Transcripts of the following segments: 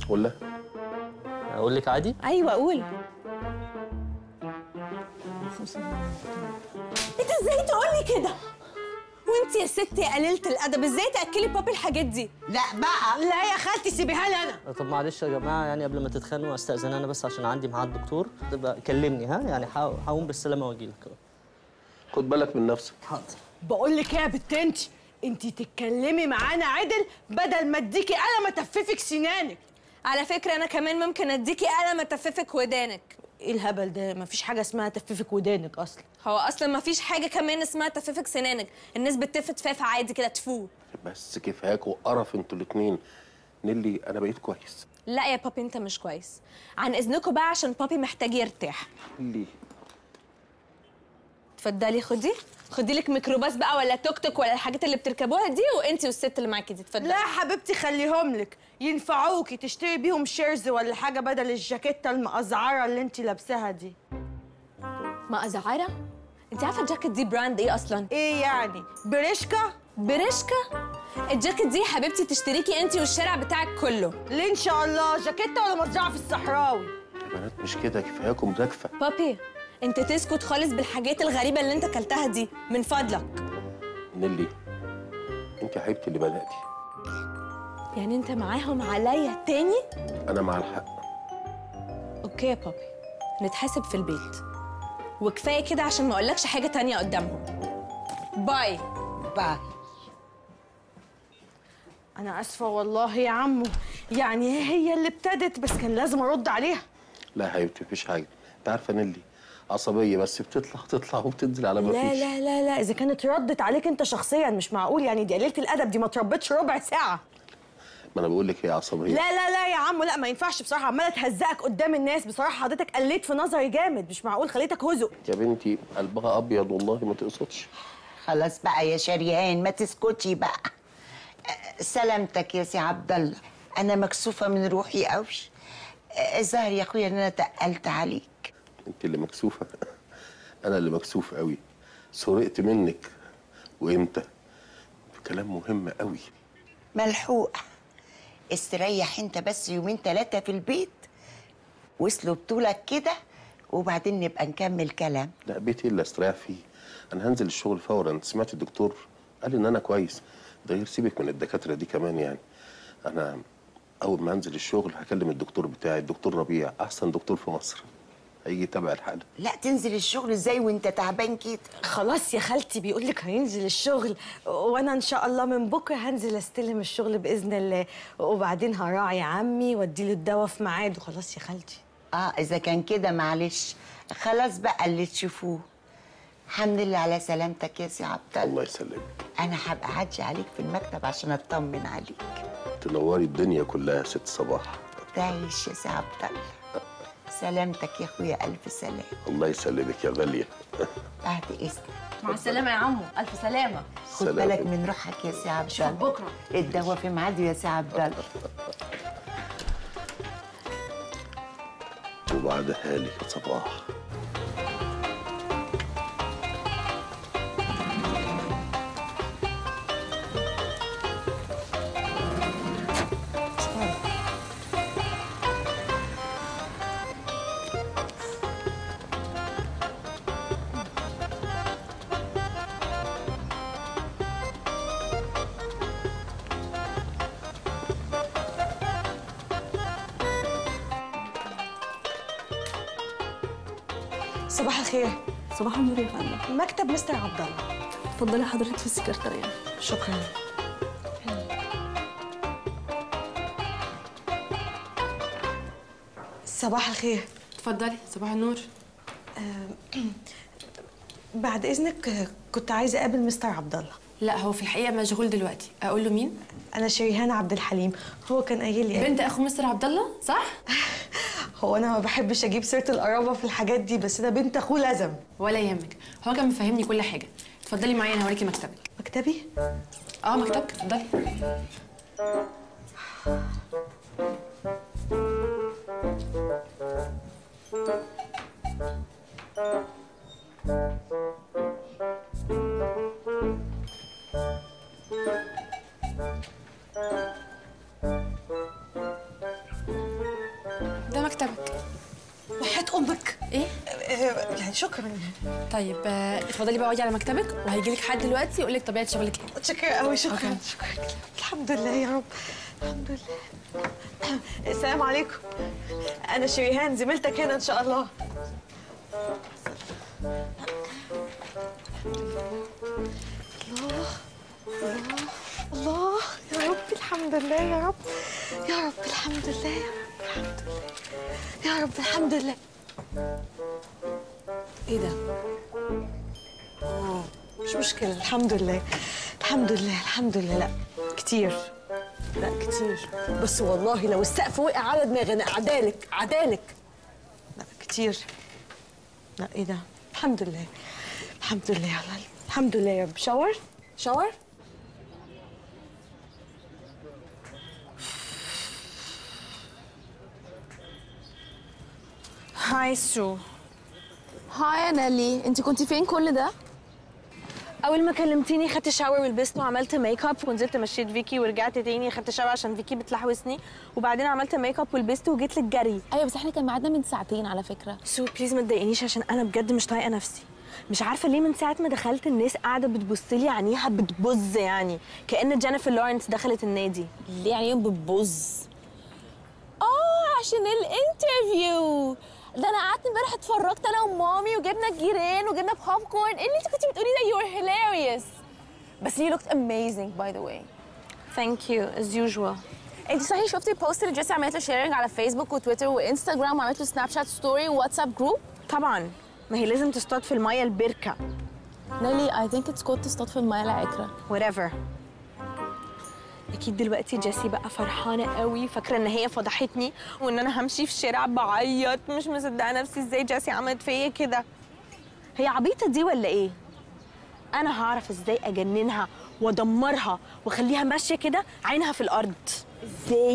ولا اقول لك عادي ايوه قول انت ازاي تقولي كده وانت يا ست يا قليله الادب ازاي تاكلي بابي الحاجات دي لا بقى لا يا خالتي سيبيها لي انا طب معلش يا جماعه يعني قبل ما تتخانقوا استاذن انا بس عشان عندي ميعاد دكتور تبقى كلمني ها يعني هق- هقوم بالسلامه واجي لك خد بالك من نفسك حاضر بقول لك ايه يا بت انت انت تتكلمي معانا عدل بدل ما اديكي قلم اتففك سنانك على فكرة أنا كمان ممكن أديكي قلم أتففك ودانك ايه الهبل ده مفيش حاجه اسمها تففك ودانك اصلا هو أصلا مفيش حاجة كمان اسمها تففك سنانك الناس بتف تفاف عادي كده تفو بس كفاياك وقرف انتوا الاتنين نيلي انا بقيت كويس لا يا بابي أنت مش كويس عن إذنكم بقى عشان بابي محتاج يرتاح نيلي اتفضلي خدي خدي لك ميكروباص بقى ولا توك توك ولا الحاجات اللي بتركبوها دي وانتي والست اللي معاكي دي اتفضلي لا يا حبيبتي خليهم لك ينفعوكي تشتري بيهم شيرز ولا حاجه بدل الجاكيته المقزعره اللي انت لابساها دي ما أزعارة انت عارفة الجاكيت دي براند ايه أصلا ايه يعني بريشكا بريشكا الجاكيت دي يا حبيبتي تشتريكي انتي والشارع بتاعك كله ليه ان شاء الله جاكيته ولا مضجعه في الصحراوي يا بنات مش كده كفاياكم زكفه بابي انت تسكت خالص بالحاجات الغريبة اللي انت اكلتها دي من فضلك نيلي انت يا حبيبتي اللي بداتي يعني انت معاهم عليا تاني انا مع الحق اوكي يا بابي نتحاسب في البيت وكفايه كده عشان ما اقولكش حاجه تانية قدامهم باي بقى انا اسفه والله يا عمو يعني هي اللي ابتدت بس كان لازم ارد عليها لا يا حبيبتي مفيش حاجه انت عارفه نيلي عصبيه بس بتطلع تطلع وبتنزل على ما لا فيش لا لا لا اذا كانت ردت عليك انت شخصيا مش معقول يعني دي قليله الادب دي ما تربتش ربع ساعه ما انا بقول لك هي عصبيه لا لا لا يا عمو لا ما ينفعش بصراحه عماله تهزقك قدام الناس بصراحه حضرتك قليت في نظري جامد مش معقول خليتك هزق يا بنتي قلبها ابيض والله ما تقصدش خلاص بقى يا شريهان ما تسكتي بقى أه، سلامتك يا سي عبد الله انا مكسوفه من روحي قوي الظاهر يا اخويا ان انا تقلت عليك انت اللي مكسوفه انا اللي مكسوف قوي سرقت منك وامتى في كلام مهم قوي ملحوقه استريح انت بس يومين ثلاثه في البيت وصلوا بطولك كده وبعدين نبقى نكمل كلام لا بيتي اللي استريح فيه انا هنزل الشغل فورا سمعت الدكتور قال ان انا كويس ده غير سيبك من الدكاتره دي كمان يعني انا اول ما انزل الشغل هكلم الدكتور بتاعي الدكتور ربيع احسن دكتور في مصر هيجي يتابع الحاله لا تنزل الشغل ازاي وانت تعبان كده خلاص يا خالتي بيقول لك هينزل الشغل وانا ان شاء الله من بكره هنزل استلم الشغل باذن الله وبعدين هراعي عمي واديله الدواء في ميعاده خلاص يا خالتي اه اذا كان كده معلش خلاص بقى اللي تشوفوه الحمد لله على سلامتك يا سي عبد الله الله يسلمك انا هبقى اعدي عليك في المكتب عشان اطمن عليك تنوري الدنيا كلها يا ست صباح تعيش يا سي عبد الله سلامتك يا اخويا الف سلام الله يسلمك يا غاليه بعد اذنك مع السلامه يا عمو الف سلامه خد سلام. بالك من روحك يا سي عبد الله بكرة. الدواء في ميعاده يا سي عبد الله وبعدها لك يا صباح صباح الخير صباح النور يا فندم مكتب مستر عبد الله اتفضلي حضرتك في السكرتاريه شكرا صباح الخير اتفضلي صباح النور بعد اذنك آه، كنت عايزه اقابل مستر عبد الله لا هو في الحقيقه مشغول دلوقتي اقول له مين انا شريهان عبد الحليم هو كان قايل لي بنت اخو مستر عبد الله صح هو انا ما بحبش اجيب سيره القرابه في الحاجات دي بس انا بنت اخوه لازم ولا يهمك هو كان مفهمني كل حاجه اتفضلي معايا انا هوريكي مكتبك مكتبي اه مكتبك اتفضلي مكتبك وحياة امك ايه آه، يعني شكرا طيب آه، اتفضلي بقى اقعدي على مكتبك وهيجي لك حد دلوقتي يقول لك طبيعه شغلك ايه متشكرة قوي شكرا أوكي. شكرا الحمد لله يا رب الحمد لله السلام عليكم انا شريهان زميلتك هنا ان شاء الله الله الله الله يا رب الحمد لله يا رب يا رب الحمد لله يا رب الحمد لله يا رب الحمد لله ايه ده؟ اه مش مشكلة الحمد لله الحمد لله الحمد لله لا كتير لا كتير بس والله لو السقف وقع على دماغي انا عدالك عدالك لا كتير لا ايه ده الحمد لله الحمد لله يا الله الحمد لله يا رب شاور شاور هاي سو هاي يا نالي انت كنتي فين كل ده اول ما كلمتيني خدت شاور ولبست وعملت ميك اب ونزلت مشيت فيكي ورجعت تاني خدت شاور عشان فيكي بتلحوسني وبعدين عملت ميك اب ولبست وجيت لك جري ايوه بس احنا كان ميعادنا من ساعتين على فكره سو بليز ما تضايقنيش عشان انا بجد مش طايقه نفسي مش عارفه ليه من ساعه ما دخلت الناس قاعده بتبص لي عينيها بتبز يعني كأن جينيفر لورنس دخلت النادي ليه يعني يوم بتبوظ اه عشان الانترفيو ده انا قعدت امبارح اتفرجت انا ومامي وجبنا الجيران وجبنا بوب كورن ايه اللي انت كنتي بتقولي ده يو ار هيلاريوس بس you looked amazing by the way ثانك يو از يوجوال انت صحيح شفتي البوست اللي جيسي عملت له شيرنج على فيسبوك وتويتر وانستغرام وعملت له سناب شات ستوري وواتساب جروب طبعا ما هي لازم تصطاد في الميه البركه نالي اي ثينك اتس كود تصطاد في المايه العكره whatever اكيد دلوقتي جيسي بقى فرحانه قوي فاكره ان هي فضحتني وان انا همشي في الشارع بعيط مش مصدقه نفسي ازاي جيسي عملت فيا كده هي عبيطه دي ولا ايه انا هعرف ازاي اجننها وادمرها واخليها ماشيه كده عينها في الارض ازاي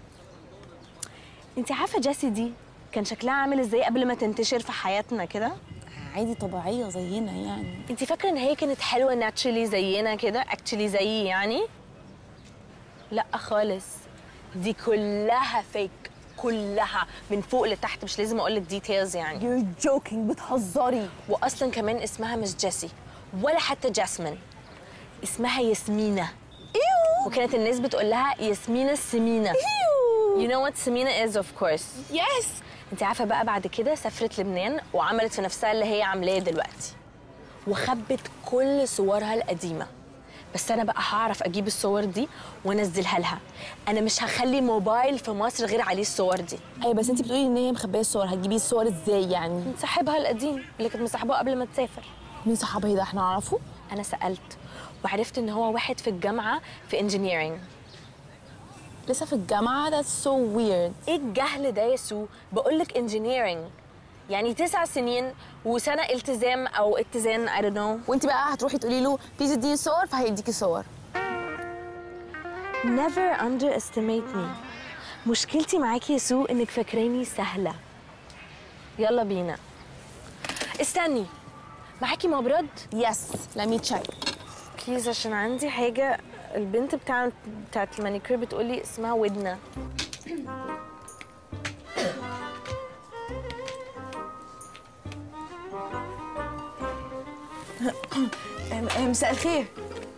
انت عارفه جيسي دي كان شكلها عامل ازاي قبل ما تنتشر في حياتنا كده عادي طبيعيه زينا يعني انت فاكره ان هي كانت حلوه ناتشلي زينا كده اكشلي زيي يعني لا خالص دي كلها فيك كلها من فوق لتحت مش لازم اقول لك ديتيلز يعني you're joking بتهزري واصلا كمان اسمها مش جيسي ولا حتى جاسمين اسمها ياسمينة ايوه وكانت الناس بتقول لها ياسمينة السمينة You know what سمينة is of course يس انت عارفه بقى بعد كده سافرت لبنان وعملت في نفسها اللي هي عاملاه دلوقتي وخبت كل صورها القديمه بس انا بقى هعرف اجيب الصور دي وانزلها لها انا مش هخلي موبايل في مصر غير عليه الصور دي ايوه بس انت بتقولي ان هي مخبيه الصور هتجيبي الصور ازاي يعني من صاحبها القديم اللي كانت مصاحباه قبل ما تسافر مين صحابها ده احنا نعرفه انا سالت وعرفت ان هو واحد في الجامعه في انجينيرنج لسه في الجامعه ده سو ويرد ايه الجهل ده يا سو بقول لك انجينيرنج يعني تسع سنين وسنه التزام او اتزان I don't know وانت بقى هتروحي تقولي له بليز اديني صور فهيديكي صور Never underestimate me. مشكلتي معاكي يا سو انك فاكراني سهلة. يلا بينا. استني. معاكي مبرد؟ يس لمي تشيك بليز عشان عندي حاجة البنت بتاعت بتاعت المانيكير بتقولي اسمها ودنة. مساء الخير.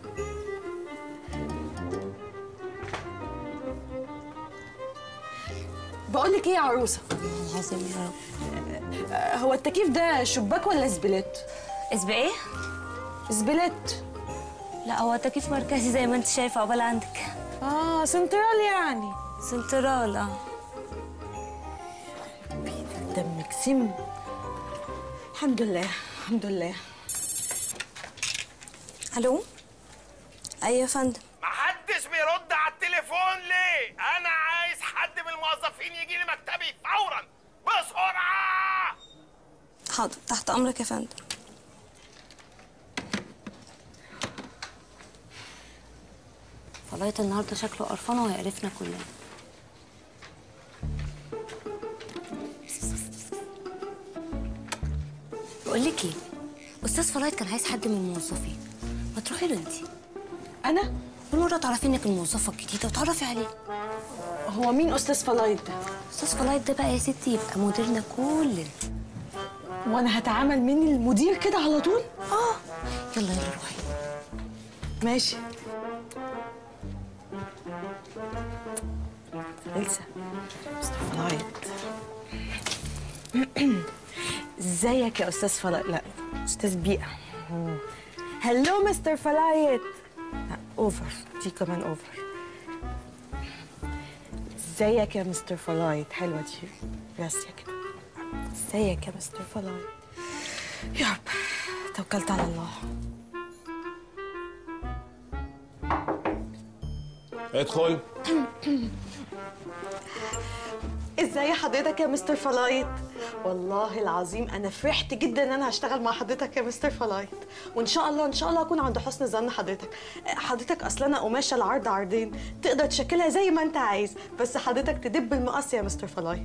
بقول لك ايه يا عروسه العظيم يا رب هو التكييف ده شباك ولا زبلت اسم ايه؟ زبلت لا هو تكييف مركزي زي ما انت شايفه عقبال عندك اه سنترال يعني سنترال اه دمك سم الحمد لله الحمد لله الو ايوه يا فندم محدش بيرد على التليفون ليه؟ أنا عايز حد من الموظفين يجي لي مكتبي فورا بسرعة! حاضر تحت امرك يا فندم فلايت النهارده شكله قرفان وهيقرفنا كلنا بقول لك ايه استاذ فلايت كان عايز حد من الموظفين ما تروحي له انت انا بالمره تعرفي انك الموظفه الجديده وتعرفي عليه هو مين استاذ فلايت ده استاذ فلايت ده بقى يا ستي يبقى مديرنا كلنا وانا هتعامل مني المدير كده على طول اه يلا يلا روحي ماشي إلسا مستر فلايت ازيك يا استاذ فلايت لا استاذ بيئة هلو مستر فلايت لا اوفر دي كمان اوفر ازيك يا مستر فلايت حلوة دي راسية كده ازيك يا مستر فلايت يا رب توكلت على الله ادخل ازاي حضرتك يا مستر فلايت والله العظيم انا فرحت جدا ان انا هشتغل مع حضرتك يا مستر فلايت وان شاء الله ان شاء الله اكون عند حسن ظن حضرتك حضرتك اصلا انا قماشه العرض عرضين تقدر تشكلها زي ما انت عايز بس حضرتك تدب المقص يا مستر فلايت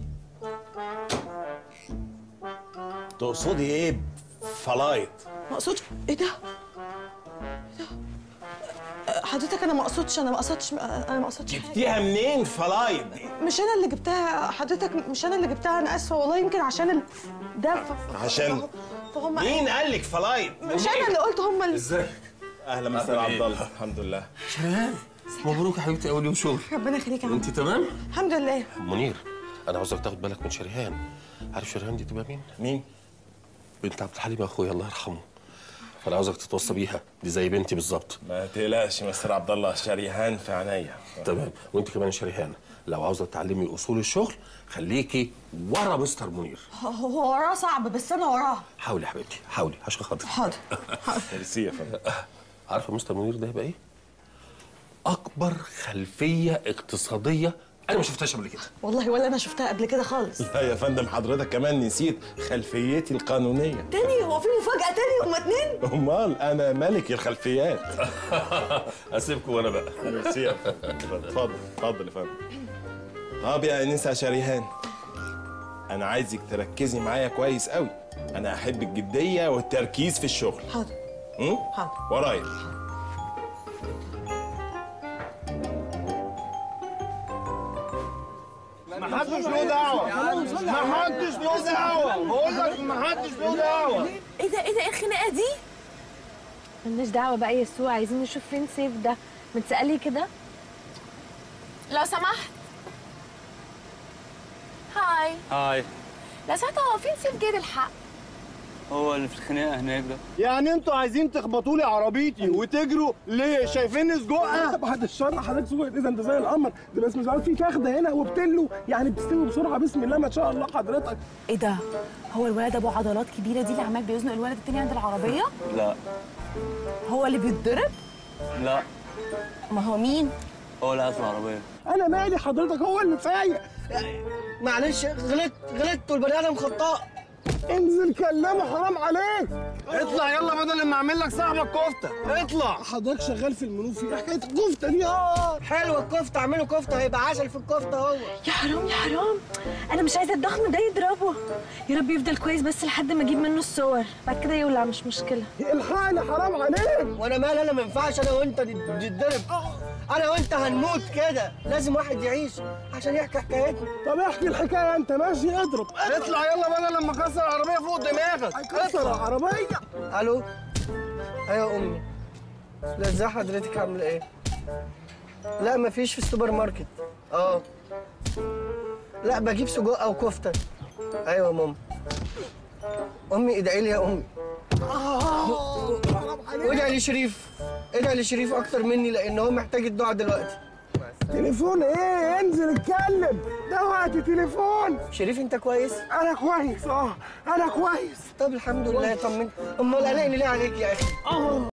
تقصدي ايه فلايت ما اقصدش ايه ده إيه ده؟ حضرتك انا ما اقصدش انا ما قصدتش انا ما قصدتش حاجه جبتيها منين فلايت دي مش انا اللي جبتها حضرتك مش انا اللي جبتها انا اسفه والله يمكن عشان ال... ده ف... عشان فهم مين قال لك فلايت مش انا اللي قلت هم اللي ازيك اهلا مستر عبد الله الحمد لله شريهان مبروك يا حبيبتي اول يوم شغل ربنا يخليك يا عم انت تمام الحمد لله منير انا عاوزك تاخد بالك من شريهان عارف شريهان دي تبقى مين مين بنت عبد الحليم اخويا الله يرحمه فانا عاوزك تتوصى بيها دي زي بنتي بالظبط ما تقلقش مستر عبد الله شريهان في عينيا تمام وانت كمان شريهان لو عاوزه تعلمي اصول الشغل خليكي ورا مستر منير هو وراه صعب بس انا وراه حاولي يا حبيبتي حاولي عشان خاطري حاضر ميرسي يا فندم عارفه مستر منير ده هيبقى ايه اكبر خلفيه اقتصاديه انا ما شفتهاش قبل كده والله ولا انا شفتها قبل كده خالص لا يا فندم حضرتك كمان نسيت خلفيتي القانونيه تاني هو في مفاجأة تاني هما اتنين امال انا ملك الخلفيات اسيبكم وانا بقى ميرسي يا فندم اتفضل اتفضل يا فندم طب يا انسه شريهان انا عايزك تركزي معايا كويس قوي انا احب الجديه والتركيز في الشغل حاضر م? حاضر ورايا ما حدش له دعوة ما حدش له دعوة بقول لك ما حدش له دعوة ايه ده ايه ده ايه الخناقه دي ملناش دعوه بقى يا سو عايزين نشوف فين سيف ده متسألي كده لو سمحت هاي هاي لو سمحت هو فين سيف جيد الحق هو اللي في الخناقه هناك ده يعني انتوا عايزين تخبطوا لي عربيتي وتجروا ليه شايفيني سجقة بعد الشر حضرتك سجق اذا انت زي القمر ده بس مش عارف في كخده هنا وبتلو يعني بتستوي بسرعه بسم الله ما شاء الله حضرتك ايه ده هو الولد ابو عضلات كبيره دي اللي عمال بيزنق الولد التاني عند العربيه لا هو اللي بيتضرب لا ما هو مين هو اللي قاعد في العربيه انا مالي حضرتك هو اللي سايق معلش غلطت غلطت والبني ادم خطاء انزل كلمه حرام عليك اطلع يلا بدل ما اعمل لك صاحبك كفتة اطلع حضرتك شغال في المنوفي ايه حكايه الكفته دي اه حلوة الكفتة اعمله كفتة هيبقى عسل في الكفتة هو يا حرام يا حرام انا مش عايزه الضخم ده يضربه يا رب يفضل كويس بس لحد ما اجيب منه الصور بعد كده يولع مش مشكله الحقني حرام عليك وانا مال انا ما ينفعش انا وانت نتضرب انا وانت هنموت كده لازم واحد يعيش عشان يحكي حكايتنا طب احكي الحكايه انت ماشي اضرب اطلع يلا بدل لما اكسر العربية فوق دماغك هيكسر العربيه الو ايوه يا امي لا ازاي حضرتك عامله ايه لا مفيش في السوبر ماركت اه لا بجيب سجق او كفته ايوه يا ماما امي ادعي لي يا امي وادعي لشريف ادعي لشريف اكتر مني لان هو محتاج الدعاء دلوقتي تليفون ايه انزل اتكلم ده وقت تليفون شريف انت كويس انا كويس اه انا كويس طب الحمد لله طمنت امال قلقني ليه عليك يا اخي اه